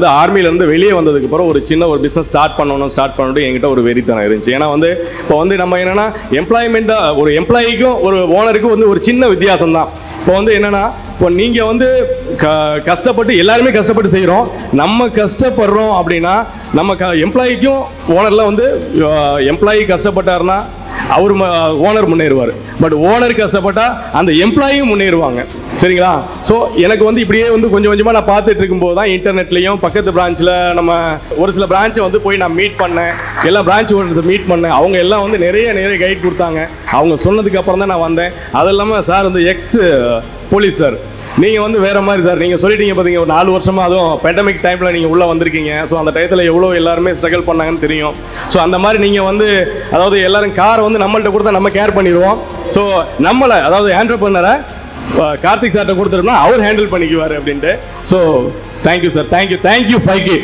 வந்து ஆர்மிலேருந்து வெளியே வந்ததுக்கு அப்புறம் ஒரு சின்ன ஒரு பிஸ்னஸ் ஸ்டார்ட் பண்ணணும் ஸ்டார்ட் பண்ணணும் என்கிட்ட ஒரு வெறித்தனம் இருந்துச்சு ஏன்னா வந்து இப்போ வந்து நம்ம என்னன்னா எம்ப்ளாய்மெண்ட்டாக ஒரு எம்ப்ளாயிக்கும் ஒரு ஓனருக்கும் வந்து ஒரு சின்ன வித்தியாசம் தான் இப்போ வந்து என்னன்னா இப்போ நீங்கள் வந்து க கஷ்டப்பட்டு எல்லாருமே கஷ்டப்பட்டு செய்கிறோம் நம்ம கஷ்டப்படுறோம் அப்படின்னா நம்ம க எம்ப்ளாயிக்கும் ஓனரில் வந்து எம்ப்ளாயி கஷ்டப்பட்டாருன்னா அவர் ஓனர் முன்னேறுவார் பட் ஓனர் கஷ்டப்பட்டா அந்த எம்ப்ளாயும் முன்னேறுவாங்க சரிங்களா ஸோ எனக்கு வந்து இப்படியே வந்து கொஞ்சம் கொஞ்சமாக நான் பார்த்துட்டு இருக்கும்போது தான் இன்டர்நெட்லேயும் பக்கத்து பிரான்ச்சில் நம்ம ஒரு சில பிரான்ச்சை வந்து போய் நான் மீட் பண்ணேன் எல்லா பிரான்ச் ஓனர்ஸை மீட் பண்ணேன் அவங்க எல்லாம் வந்து நிறைய நிறைய கைட் கொடுத்தாங்க அவங்க சொன்னதுக்கு அப்புறம் தான் நான் வந்தேன் அது இல்லாமல் சார் வந்து எக்ஸ் போலீஸ் சார் நீங்கள் வந்து வேற மாதிரி சார் நீங்கள் சொல்லிட்டீங்க பார்த்தீங்க ஒரு நாலு வருஷமா அதுவும் பேண்டமிக் டைமில் நீங்கள் உள்ளே வந்திருக்கீங்க ஸோ அந்த டயத்தில் எவ்வளோ எல்லாருமே ஸ்ட்ரகிள் பண்ணாங்கன்னு தெரியும் ஸோ அந்த மாதிரி நீங்கள் வந்து அதாவது எல்லாரும் காரை வந்து நம்மள்ட்ட கொடுத்தா நம்ம கேர் பண்ணிடுவோம் ஸோ நம்மளை அதாவது ஆண்டர்பனரை கார்த்திக் சார்கிட்ட கொடுத்துருந்தா அவர் ஹேண்டில் பண்ணிக்குவார் அப்படின்ட்டு so thank you sir thank you thank you five K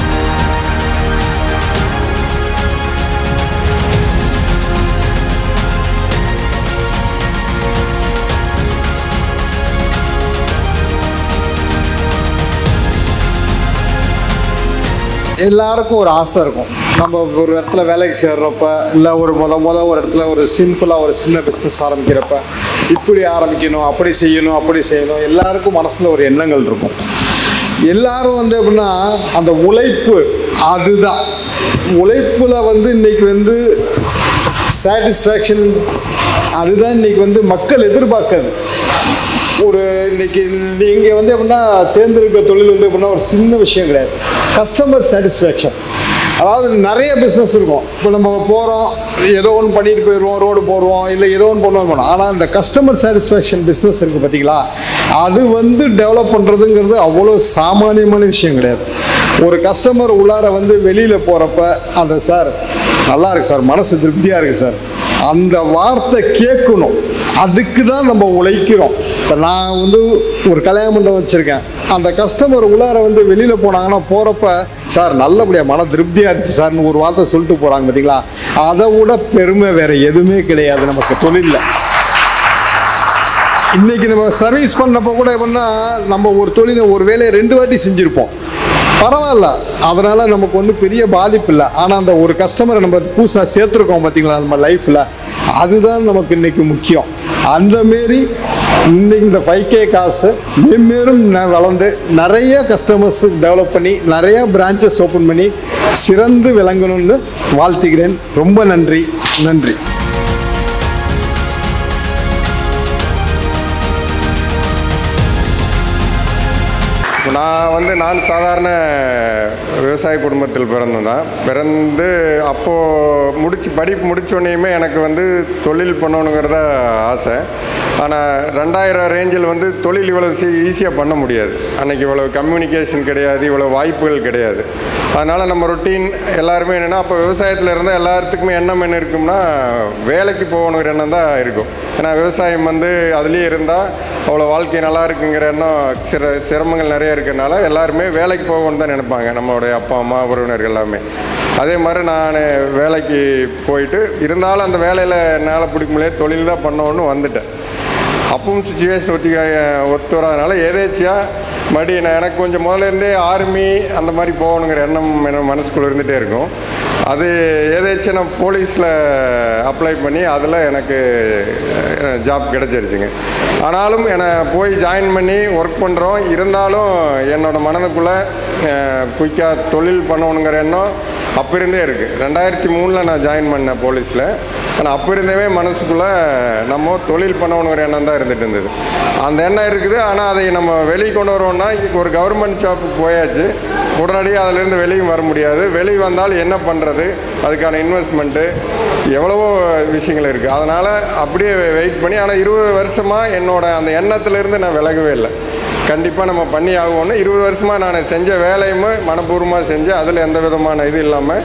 எல்லாருக்கும் ஒரு ஆசை இருக்கும் நம்ம ஒரு இடத்துல வேலைக்கு சேர்றப்ப இல்லை ஒரு முத முத ஒரு இடத்துல ஒரு சிம்பிளாக ஒரு சின்ன பிஸ்னஸ் ஆரம்பிக்கிறப்ப இப்படி ஆரம்பிக்கணும் அப்படி செய்யணும் அப்படி செய்யணும் எல்லாருக்கும் மனசில் ஒரு எண்ணங்கள் இருக்கும் எல்லாரும் வந்து எப்படின்னா அந்த உழைப்பு அதுதான் உழைப்பில் வந்து இன்னைக்கு வந்து சாட்டிஸ்ஃபேக்ஷன் அதுதான் இன்னைக்கு வந்து மக்கள் எதிர்பார்க்குறது ஒரு இன்னைக்கு நீங்கள் வந்து எப்படின்னா தேர்ந்தெடுக்க தொழில் வந்து எப்படின்னா ஒரு சின்ன விஷயம் கிடையாது கஸ்டமர் சாட்டிஸ்ஃபேக்ஷன் அதாவது நிறைய பிஸ்னஸ் இருக்கும் இப்போ நம்ம போகிறோம் ஏதோ ஒன்று பண்ணிட்டு போயிடுவோம் ரோடு போடுவோம் இல்லை ஏதோ ஒன்று பண்ணுவோம் போனோம் ஆனால் இந்த கஸ்டமர் சாட்டிஸ்ஃபேக்ஷன் பிஸ்னஸ் இருக்குது பார்த்தீங்களா அது வந்து டெவலப் பண்ணுறதுங்கிறது அவ்வளோ சாமானியமான விஷயம் கிடையாது ஒரு கஸ்டமர் உள்ளார வந்து வெளியில் போகிறப்ப அந்த சார் நல்லா இருக்கு சார் மனசு திருப்தியாக இருக்குது சார் அந்த வார்த்தை கேட்கணும் அதுக்கு தான் நம்ம உழைக்கிறோம் இப்போ நான் வந்து ஒரு கல்யாண மண்டபம் வச்சுருக்கேன் அந்த கஸ்டமர் உள்ளார வந்து வெளியில் போனாங்கன்னா போகிறப்ப சார் நல்லபடியாக மன திருப்தியாக இருந்துச்சு சார்னு ஒரு வார்த்தை சொல்லிட்டு போகிறாங்க பார்த்தீங்களா அதை விட பெருமை வேறு எதுவுமே கிடையாது நமக்கு தொழிலில் இன்னைக்கு நம்ம சர்வீஸ் பண்ணப்போ கூட எப்படின்னா நம்ம ஒரு தொழிலை ஒரு வேலையை ரெண்டு வாட்டி செஞ்சுருப்போம் பரவாயில்ல அதனால நமக்கு ஒன்றும் பெரிய பாதிப்பு இல்லை ஆனால் அந்த ஒரு கஸ்டமரை நம்ம புதுசாக சேர்த்துருக்கோம் பார்த்தீங்களா நம்ம லைஃப்பில் அதுதான் நமக்கு இன்னைக்கு முக்கியம் அந்த மாரி இன்னைக்கு இந்த ஃபைவ் கே காசு மென்மேலும் ந- வளர்ந்து நிறைய கஸ்டமர்ஸ் டெவலப் பண்ணி நிறைய பிரான்ச்சஸ் ஓப்பன் பண்ணி சிறந்து விளங்கணும்னு வாழ்த்துகிறேன் ரொம்ப நன்றி நன்றி இப்போ நான் வந்து நான் சாதாரண விவசாய குடும்பத்தில் பிறந்ததான் பிறந்து அப்போது முடிச்சு படிப்பு முடிச்சோடனேயுமே எனக்கு வந்து தொழில் பண்ணணுங்கிறத ஆசை ஆனால் ரெண்டாயிரம் ரேஞ்சில் வந்து தொழில் இவ்வளோ ஈஸியாக பண்ண முடியாது அன்னைக்கு இவ்வளோ கம்யூனிகேஷன் கிடையாது இவ்வளோ வாய்ப்புகள் கிடையாது அதனால் நம்ம ரொட்டீன் எல்லாருமே என்னென்னா அப்போ விவசாயத்தில் இருந்தால் எல்லாத்துக்குமே எண்ணம் என்ன இருக்கும்னா வேலைக்கு போகணுங்கிற எண்ணம் தான் இருக்கும் ஏன்னா விவசாயம் வந்து அதுலேயே இருந்தால் அவ்வளோ வாழ்க்கை நல்லா இருக்குங்கிற எண்ணம் சிற சிரமங்கள் நிறைய இருக்கிறனால எல்லாருமே வேலைக்கு போகணும்னு தான் நினைப்பாங்க நம்மளுடைய அப்பா அம்மா உறவினர்கள் எல்லாமே அதே மாதிரி நான் வேலைக்கு போயிட்டு இருந்தாலும் அந்த வேலையில் என்னால் பிடிக்க முடியாது தொழில் தான் பண்ணணும்னு வந்துட்டேன் அப்பவும் சுச்சுவேஷன் ஒத்தி ஒத்து வராதனால எதேச்சியாக மறுபடி நான் எனக்கு கொஞ்சம் முதல்ல இருந்தே ஆர்மி அந்த மாதிரி போகணுங்கிற எண்ணம் என்ன மனசுக்குள்ளே இருந்துகிட்டே இருக்கும் அது எதேச்சும் நான் போலீஸில் அப்ளை பண்ணி அதில் எனக்கு ஜாப் கிடச்சிருச்சுங்க ஆனாலும் என்னை போய் ஜாயின் பண்ணி ஒர்க் பண்ணுறோம் இருந்தாலும் என்னோடய மனதுக்குள்ளே குயிக்காக தொழில் பண்ணணுங்கிற எண்ணம் அப்போ இருந்தே இருக்குது ரெண்டாயிரத்தி மூணில் நான் ஜாயின் பண்ணேன் போலீஸில் ஆனால் அப்போ இருந்தவே மனசுக்குள்ளே நம்ம தொழில் பண்ணணுங்கிற எண்ணம் தான் இருந்துட்டு இருந்தது அந்த எண்ணம் இருக்குது ஆனால் அதை நம்ம வெளியே கொண்டு வரோம்னா இன்னைக்கு ஒரு கவர்மெண்ட் ஜாப்புக்கு போயாச்சு உடனடியாக அதிலேருந்து வெளியும் வர முடியாது வெளியே வந்தால் என்ன பண்ணுறது அதுக்கான இன்வெஸ்ட்மெண்ட்டு எவ்வளவோ விஷயங்கள் இருக்குது அதனால் அப்படியே வெயிட் பண்ணி ஆனால் இருபது வருஷமாக என்னோட அந்த எண்ணத்துலேருந்து நான் விலகவே இல்லை கண்டிப்பாக நம்ம பண்ணி ஆகும்னு இருபது வருஷமாக நான் செஞ்ச வேலையுமே மனப்பூர்வமாக செஞ்சு அதில் எந்த விதமான இது இல்லாமல்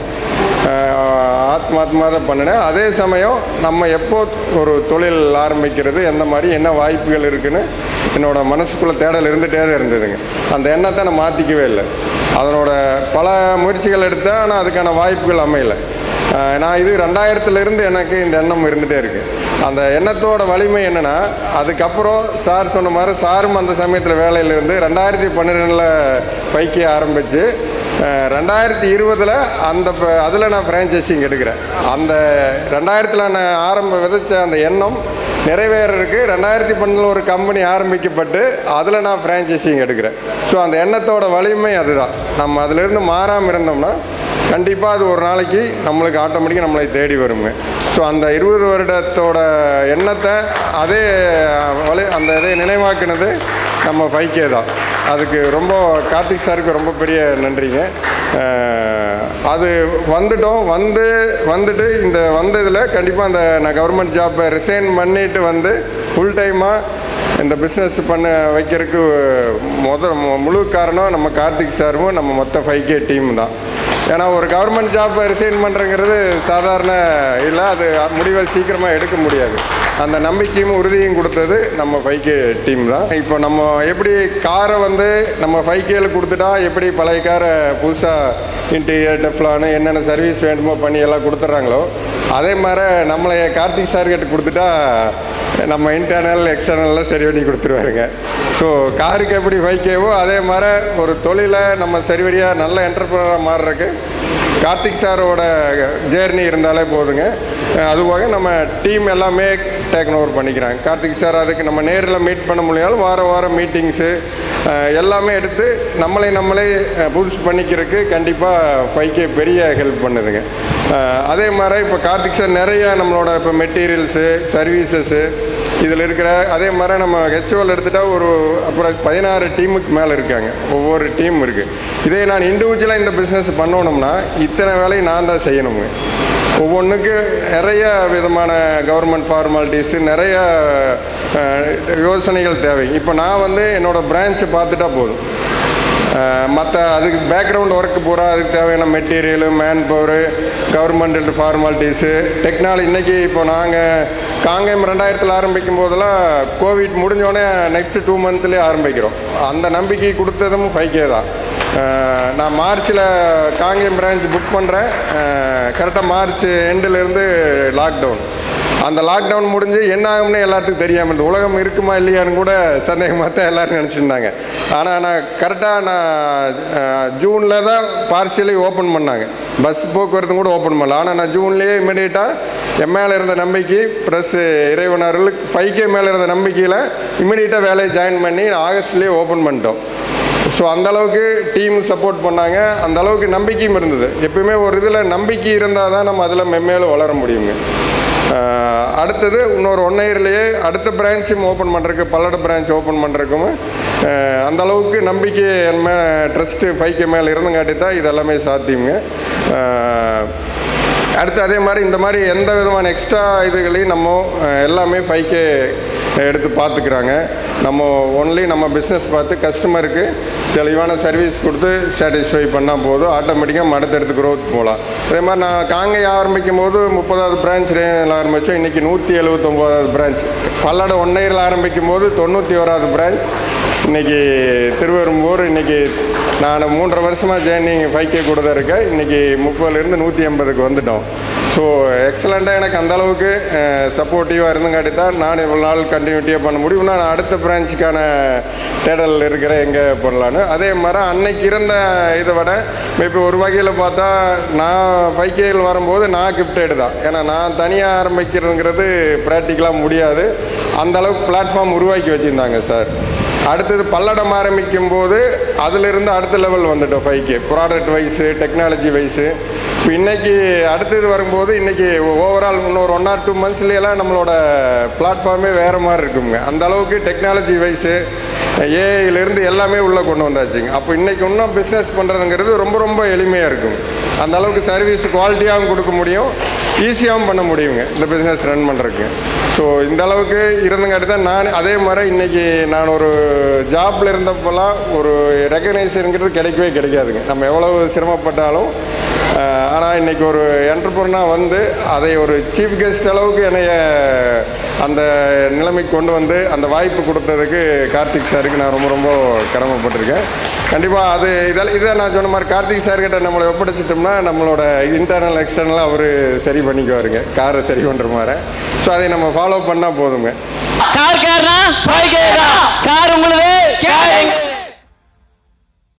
ஆத்மாத்மாக தான் பண்ணினேன் அதே சமயம் நம்ம எப்போ ஒரு தொழில் ஆரம்பிக்கிறது எந்த மாதிரி என்ன வாய்ப்புகள் இருக்குன்னு என்னோட மனசுக்குள்ளே தேடல் இருந்துகிட்டே தான் இருந்ததுங்க அந்த எண்ணத்தை நான் மாற்றிக்கவே இல்லை அதனோட பல முயற்சிகள் எடுத்தேன் ஆனால் அதுக்கான வாய்ப்புகள் அமையலை ஆஹ் நான் இது ரெண்டாயிரத்துலேருந்து எனக்கு இந்த எண்ணம் இருந்துகிட்டே இருக்குது அந்த எண்ணத்தோட வலிமை என்னென்னா அதுக்கப்புறம் சார் சொன்ன மாதிரி சாரும் அந்த சமயத்தில் வேலையில் இருந்து ரெண்டாயிரத்தி பன்னிரெண்டில் பைக்கே ஆரம்பித்து ரெண்டாயிரத்தி இருபதில் அந்த அதில் நான் ஃப்ரான்ச்சைசிங் எடுக்கிறேன் அந்த ரெண்டாயிரத்தில் நான் ஆரம்ப விதைச்ச அந்த எண்ணம் நிறைவேறதுக்கு ரெண்டாயிரத்தி பன்னெண்டில் ஒரு கம்பெனி ஆரம்பிக்கப்பட்டு அதில் நான் ஃப்ரான்ச்சைசிங் எடுக்கிறேன் ஸோ அந்த எண்ணத்தோட வலிமை அதுதான் நம்ம அதிலிருந்து மாறாமல் இருந்தோம்னா கண்டிப்பாக அது ஒரு நாளைக்கு நம்மளுக்கு ஆட்டோமேட்டிக்காக நம்மளை தேடி வருங்க ஸோ அந்த இருபது வருடத்தோட எண்ணத்தை அதே வலி அந்த இதை நினைவாக்குனது நம்ம ஃபைக்கே தான் அதுக்கு ரொம்ப கார்த்திக் சாருக்கு ரொம்ப பெரிய நன்றிங்க அஹ், அது வந்துட்டோம் வந்து வந்துட்டு இந்த வந்ததில் கண்டிப்பாக அந்த நான் கவர்மெண்ட் ஜாப்பை ரிசைன் பண்ணிட்டு வந்து ஃபுல் டைமாக இந்த பிஸ்னஸ் பண்ண வைக்கிறதுக்கு முத மு- முழு காரணம் நம்ம கார்த்திக் சாரும் நம்ம மொத்த ஃபைவ் கே டீம் தான் ஏன்னா ஒரு கவர்மெண்ட் ஜாப்பை ரிசைன் பண்ணுறங்கிறது சாதாரண இல்லை அது முடிவை சீக்கிரமாக எடுக்க முடியாது அந்த நம்பிக்கையும் உறுதியும் கொடுத்தது நம்ம ஃபைவ் கே டீம் தான் இப்போ நம்ம எப்படி காரை வந்து நம்ம ஃபைவ் கேல கொடுத்துட்டா எப்படி பழைய காரை புதுசாக இன்டீரியர் டெஃப்லானு என்னென்ன சர்வீஸ் வேண்டுமோ பண்ணி எல்லாம் கொடுத்துட்றாங்களோ அதே மாதிரி நம்மளை கார்த்திக் சார் கிட்ட கொடுத்துட்டா நம்ம இன்டர்னல் எக்ஸ்டர்னல்லாம் சரி பண்ணி கொடுத்துருவாருங்க ஸோ காருக்கு எப்படி வைக்கவோ அதே மாதிரி ஒரு தொழிலை நம்ம சரிவரியாக நல்ல என்டர்பிரனராக மாறுறதுக்கு கார்த்திக் சாரோட ஜேர்னி இருந்தாலே போதுங்க அஹ் அதுபோக நம்ம டீம் எல்லாமே டேக்கன் ஓவர் பண்ணிக்கிறாங்க கார்த்திக் சார் அதுக்கு நம்ம நேரில் மீட் பண்ண முடியாலும் வார வாரம் மீட்டிங்ஸு எல்லாமே எடுத்து நம்மளை நம்மளே புதுசு பண்ணிக்கிறதுக்கு கண்டிப்பாக ஃபைவ்கே பெரிய ஹெல்ப் பண்ணுதுங்க அஹ் அதே மாதிரி இப்போ கார்த்திக் சார் நிறைய நம்மளோட இப்போ மெட்டீரியல்ஸு சர்வீசஸ்ஸு இதில் இருக்கிற அதே மாதிரி நம்ம ஹெச்ஓவில் எடுத்துட்டா ஒரு அப்புறம் பதினாறு டீமுக்கு மேலே இருக்காங்க ஒவ்வொரு டீம் இருக்குது இதே நான் இண்டிவிஜுவலாக இந்த பிஸ்னஸ் பண்ணணும்னா இத்தனை வேலையும் நான் தான் செய்யணுங்க ஒவ்வொன்றுக்கு நிறைய விதமான கவர்மெண்ட் ஃபார்மாலிட்டிஸு நிறைய அஹ், யோசனைகள் தேவை இப்போ நான் வந்து என்னோடய பிரான்ச்சை பார்த்துட்டா போதும் மற்ற அதுக்கு பேக்ரவுண்ட் ஒர்க்கு பூரா அதுக்கு தேவையான material man power government formalities technology இன்றைக்கி இப்போ நாங்கள் காங்கேயம் ரெண்டாயிரத்தில் ஆரம்பிக்கும் போதெல்லாம் கோவிட் முடிஞ்சோடனே நெக்ஸ்ட் டூ மந்த்லேயே ஆரம்பிக்கிறோம் அந்த நம்பிக்கை கொடுத்ததும் ஃபைவ் கே தான் அஹ், நான் மார்ச்சில் காங்கேயம் பிரான்ச் புக் பண்ணுறேன் கரெக்டாக மார்ச் எண்டுலேருந்து லாக்டவுன் அந்த லாக்டவுன் முடிஞ்சு என்ன ஆகும்னு எல்லாத்துக்கும் தெரியாமல் இருந்தது உலகம் இருக்குமா இல்லையான்னு கூட சந்தேகமாக தான் எல்லோரும் நினச்சிருந்தாங்க ஆனால் நான் கரெக்டாக நான் ஜூனில் தான் பார்சியலி ஓப்பன் பண்ணாங்க பஸ் போக்குவரத்து கூட ஓப்பன் பண்ணல ஆனால் நான் ஜூன்லேயே இமிடியேட்டாக என் மேலே இருந்த நம்பிக்கை ப்ளஸ் இறைவனர்களுக்கு ஃபைவ் கே மேலே இருந்த நம்பிக்கையில் இமிடியேட்டாக வேலையை ஜாயின் பண்ணி ஆகஸ்ட்லேயே ஓப்பன் பண்ணிட்டோம் ஸோ அந்த அளவுக்கு டீம் சப்போர்ட் பண்ணாங்க அந்த அளவுக்கு நம்பிக்கையும் இருந்தது எப்பயுமே ஒரு இதில் நம்பிக்கை இருந்தால் தான் நம்ம அதில் மென்மேலும் வளர முடியுங்க ஆஹ் அடுத்தது இன்னொரு ஒன் இயர்லேயே அடுத்த பிரான்ச்சும் ஓப்பன் பண்ணுறதுக்கு பல்லட பிரான்ச் ஓப்பன் பண்ணுறதுக்கும் அந்த அளவுக்கு நம்பிக்கை என் மேலே ட்ரஸ்ட்டு ஃபைவ் கே மேலே இருந்தங்காட்டி தான் இது எல்லாமே சாத்தியங்க ஆஹ் அடுத்து அதே மாதிரி இந்த மாதிரி எந்த விதமான எக்ஸ்ட்ரா இதுகளையும் நம்ம அஹ், எல்லாமே ஃபைவ் கே எடுத்து பார்த்துக்கிறாங்க நம்ம ஒன்லி நம்ம பிஸ்னஸ் பார்த்து கஸ்டமருக்கு தெளிவான சர்வீஸ் கொடுத்து சாட்டிஸ்ஃபை பண்ணால் போதும் ஆட்டோமேட்டிக்காக அடுத்தடுத்து growth போகலாம் அதே மாதிரி நான் காங்கை ஆரம்பிக்கும் போது முப்பதாவது பிரான்ச் ஆரம்பித்தோம் இன்றைக்கி நூற்றி எழுபத்தொம்போதாவது பிரான்ச் பல்லட ஒன் இயரில் ஆரம்பிக்கும் போது தொண்ணூற்றி ஓராவது பிரான்ச் இன்றைக்கி திருவெரும்பூர் இன்றைக்கி நான் மூன்றரை வருஷமாக ஜேர்னிங் ஃபைவ் கே கூட தான் இருக்கேன் இன்றைக்கி முப்பதுலேருந்து நூற்றி எண்பதுக்கு வந்துட்டோம் ஸோ எக்ஸலண்ட்டாக எனக்கு அந்த அளவுக்கு சப்போர்ட்டிவாக இருந்தங்காட்டி தான் நான் இவ்வளோ நாள் கண்டினியூட்டியாக பண்ண முடியும் நான் அடுத்த பிரான்ச்சுக்கான தேடல் இருக்கிற எங்கே பண்ணலான்னு அதே மாதிரி அன்னைக்கு இருந்த இதை விட இப்போ ஒரு வகையில் பார்த்தா நான் ஃபைவ் கேயில் வரும்போது நான் கிஃப்டட் தான் ஏன்னா நான் தனியாக ஆரம்பிக்கிறதுங்கிறது ப்ராக்டிக்கலாக முடியாது அந்த அளவுக்கு பிளாட்ஃபார்ம் உருவாக்கி வச்சுருந்தாங்க சார் அடுத்தது பல்லடம் ஆரம்பிக்கும் போது அதிலிருந்து அடுத்த லெவல் வந்துட்டோம் five K product wise technology wise இப்போ இன்னைக்கு அடுத்தது வரும்போது இன்னைக்கு ஓவரால் இன்னொரு ஒன் ஆர் டூ மந்த்ஸ்லாம் நம்மளோட பிளாட்ஃபார்மே வேறு மாதிரி இருக்குங்க அந்த அளவுக்கு டெக்னாலஜி வைஸு ஏஐலேருந்து எல்லாமே உள்ளே கொண்டு வந்தாச்சுங்க அப்போ இன்னைக்கு இன்னும் பிஸ்னஸ் பண்ணுறதுங்கிறது ரொம்ப ரொம்ப எளிமையாக இருக்கும் அந்த அளவுக்கு சர்வீஸ் குவாலிட்டியாகவும் கொடுக்க முடியும் ஈஸியாகவும் பண்ண முடியுங்க இந்த பிஸ்னஸ் ரன் பண்ணுறதுக்கு ஸோ இந்த அளவுக்கு இருந்தங்காட்டி தான் நான் அதே மாதிரி இன்றைக்கி நான் ஒரு ஜாப்பில் இருந்தப்போலாம் ஒரு ரெக்கக்னைசேஷனுங்கிறது கிடைக்கவே கிடைக்காதுங்க நம்ம எவ்வளவு சிரமப்பட்டாலும் ஆனால் இன்னைக்கு ஒரு என்டர்பிரனாக வந்து அதை ஒரு சீஃப் கெஸ்ட் அளவுக்கு என்னைய அந்த நிலைமைக்கு கொண்டு வந்து அந்த வாய்ப்பு கொடுத்ததுக்கு கார்த்திக் சாருக்கு நான் ரொம்ப ரொம்ப கடமைப்பட்டிருக்கேன் கண்டிப்பாக அது இதில் இதை நான் சொன்ன மாதிரி கார்த்திக் சார்கிட்ட நம்மளை ஒப்படைச்சிட்டோம்னா நம்மளோட இன்டர்னல் எக்ஸ்டர்னலாக அவர் சரி பண்ணிக்குவாருங்க காரை சரி பண்ணுற மாதிரி ஸோ அதை நம்ம ஃபாலோ பண்ணால் போதுங்க கார் கார்னா ஃபைவ் கேரா கார் உங்களுது கார் எங்க